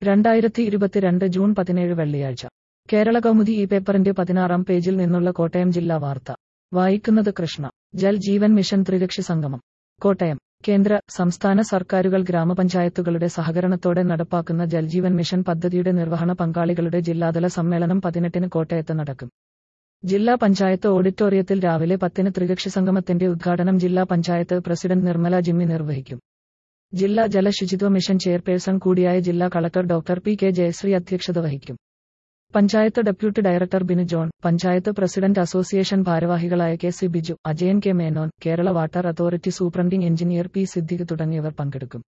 രണ്ടായിരത്തി ഇരുപത്തിരണ്ട് ജൂൺ പതിനേഴ് വെള്ളിയാഴ്ച കേരള കൗമുദി ഈ പേപ്പറിന്റെ പതിനാറാം പേജിൽ നിന്നുള്ള കോട്ടയം ജില്ലാ വാർത്ത വായിക്കുന്നത് കൃഷ്ണ ജൽ ജീവൻ മിഷൻ ത്രികക്ഷി സംഗമം കോട്ടയം കേന്ദ്ര സംസ്ഥാന സർക്കാരുകൾ ഗ്രാമപഞ്ചായത്തുകളുടെ സഹകരണത്തോടെ നടപ്പാക്കുന്ന ജൽജീവൻ മിഷൻ പദ്ധതിയുടെ നിർവഹണ പങ്കാളികളുടെ ജില്ലാതല സമ്മേളനം പതിനെട്ടിന് കോട്ടയത്ത് നടക്കും ജില്ലാ പഞ്ചായത്ത് ഓഡിറ്റോറിയത്തിൽ രാവിലെ പത്തിന് ത്രികക്ഷി സംഗമത്തിന്റെ ഉദ്ഘാടനം ജില്ലാ പഞ്ചായത്ത് പ്രസിഡന്റ് നിർമ്മല ജിമ്മി നിർവഹിക്കും ജില്ലാ ജലശുചിത്വ മിഷൻ ചെയർപേഴ്സൺ കൂടിയായ ജില്ലാ collector doctor P K Jayasree അധ്യക്ഷത വഹിക്കും panchayat deputy director Binu John panchayat president association ഭാരവാഹികളായ K C Biju Ajayan K Menon Kerala water authority superintending engineer P Siddique തുടങ്ങിയവർ പങ്കെടുക്കും